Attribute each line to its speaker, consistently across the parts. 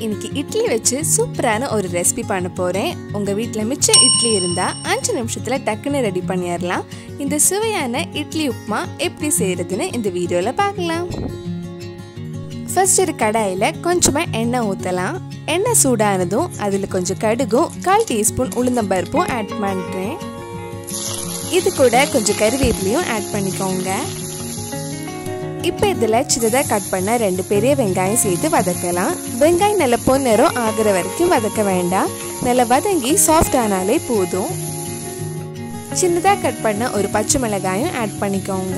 Speaker 1: இன்னைக்கு இட்லி வச்சு சூப்பரான ஒரு ரெசிபி பண்ண போகிறேன் உங்கள் வீட்டில் மிச்ச இட்லி இருந்தால் அஞ்சு நிமிஷத்தில் டக்குன்னு ரெடி பண்ணிடலாம் இந்த சுவையான இட்லி உப்புமா எப்படி செய்கிறதுன்னு இந்த வீடியோவில் பார்க்கலாம் ஃபர்ஸ்ட் ஒரு கடாயில் கொஞ்சமாக எண்ணெய் ஊற்றலாம் எண்ணெய் சூடானதும் அதில் கொஞ்சம் கடுகும் கால் டீஸ்பூன் உளுந்தம்பருப்பும் ஆட் பண்ணுறேன் இது கூட கொஞ்சம் கருவேப்பிலையும் ஆட் பண்ணிக்கோங்க இப்போ இதில் சின்னதாக கட் பண்ண ரெண்டு பெரிய வெங்காயம் சேர்த்து வதக்கலாம் வெங்காயம் நல்ல பொன்னிறம் ஆகிற வரைக்கும் வதக்க வேண்டாம் நல்லா வதங்கி சாஃப்ட் ஆனாலே போதும் சின்னதாக கட் பண்ண ஒரு பச்சை மிளகாயும் ஆட் பண்ணிக்கோங்க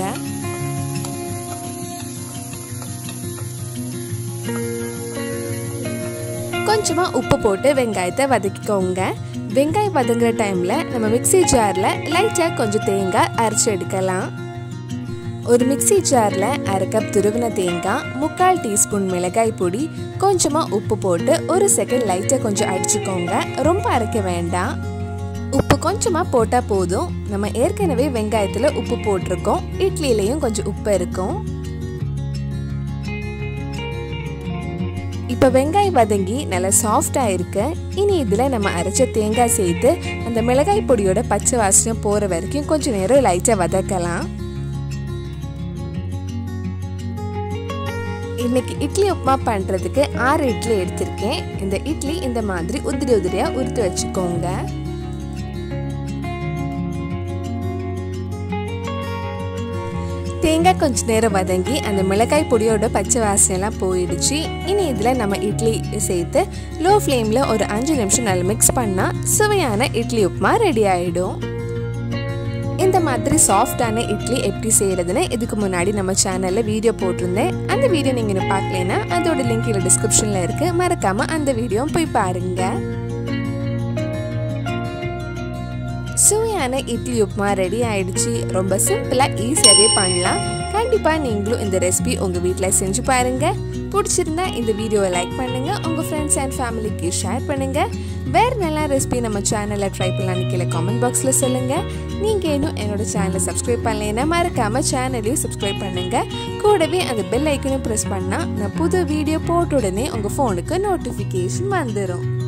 Speaker 1: கொஞ்சமாக உப்பு போட்டு வெங்காயத்தை வதக்கிக்கோங்க வெங்காயம் வதங்குற டைமில் நம்ம மிக்சி ஜாரில் லைட்டாக கொஞ்சம் தேங்காய் அரைச்சி எடுக்கலாம் ஒரு மிக்சி ஜாரில் அரை கப் துருவின தேங்காய் முக்கால் டீஸ்பூன் மிளகாய் பொடி கொஞ்சமாக உப்பு போட்டு ஒரு செகண்ட் லைட்டாக கொஞ்சம் அடிச்சுக்கோங்க ரொம்ப அரைக்க வேண்டாம் உப்பு கொஞ்சமாக போட்டால் போதும் நம்ம ஏற்கனவே வெங்காயத்தில் உப்பு போட்டிருக்கோம் இட்லிலையும் கொஞ்சம் உப்பு இருக்கும் இப்போ வெங்காயம் வதங்கி நல்லா சாஃப்டாக இருக்கு இனி இதில் நம்ம அரைச்ச தேங்காய் சேர்த்து அந்த மிளகாய் பொடியோட பச்சை வாசனை போகிற வரைக்கும் கொஞ்சம் நேரம் லைட்டாக வதக்கலாம் இன்னைக்கு இட்லி உப்புமா பண்ணுறதுக்கு ஆறு இட்லி எடுத்திருக்கேன் இந்த இட்லி இந்த மாதிரி உதிரி உதிரியாக உருத்து வச்சுக்கோங்க தேங்காய் கொஞ்ச நேரம் வதங்கி அந்த மிளகாய் பொடியோட பச்சை வாசனைலாம் போயிடுச்சு இனி இதில் நம்ம இட்லி சேர்த்து லோ ஃப்ளேமில் ஒரு அஞ்சு நிமிஷம் நல்லா மிக்ஸ் பண்ணால் சுவையான இட்லி உப்புமா ரெடி ஆகிடும் இந்த மாதிரி சாஃப்டான இட்லி எப்படி செய்கிறதுன்னு இதுக்கு முன்னாடி நம்ம சேனலில் வீடியோ போட்டிருந்தேன் அந்த வீடியோ நீங்கள் இன்னும் பார்க்கலனா அதோட லிங்க் இதில் டிஸ்கிரிப்ஷனில் இருக்குது மறக்காமல் அந்த வீடியோ போய் பாருங்கள் சுவையான இட்லி உப்புமா ரெடி ஆயிடுச்சு ரொம்ப சிம்பிளாக ஈஸியாகவே பண்ணலாம் கண்டிப்பாக நீங்களும் இந்த ரெசிபி உங்கள் வீட்டில் செஞ்சு பாருங்கள் பிடிச்சிருந்தா இந்த வீடியோவை லைக் பண்ணுங்கள் உங்கள் ஃப்ரெண்ட்ஸ் அண்ட் ஃபேமிலிக்கு ஷேர் பண்ணுங்கள் வேறு நல்ல ரெசிபி நம்ம சேனலில் ட்ரை பண்ணலான்னு கீழே காமெண்ட் பாக்ஸில் சொல்லுங்கள் நீங்கள் இன்னும் என்னோட சேனலை சப்ஸ்கிரைப் பண்ணலைன்னா மறக்காமல் சேனலையும் சப்ஸ்கிரைப் பண்ணுங்கள் கூடவே அந்த பெல் ஐக்கனும் ப்ரெஸ் பண்ணால் நான் புது வீடியோ போட்ட உடனே உங்கள் ஃபோனுக்கு நோட்டிஃபிகேஷன் வந்துடும்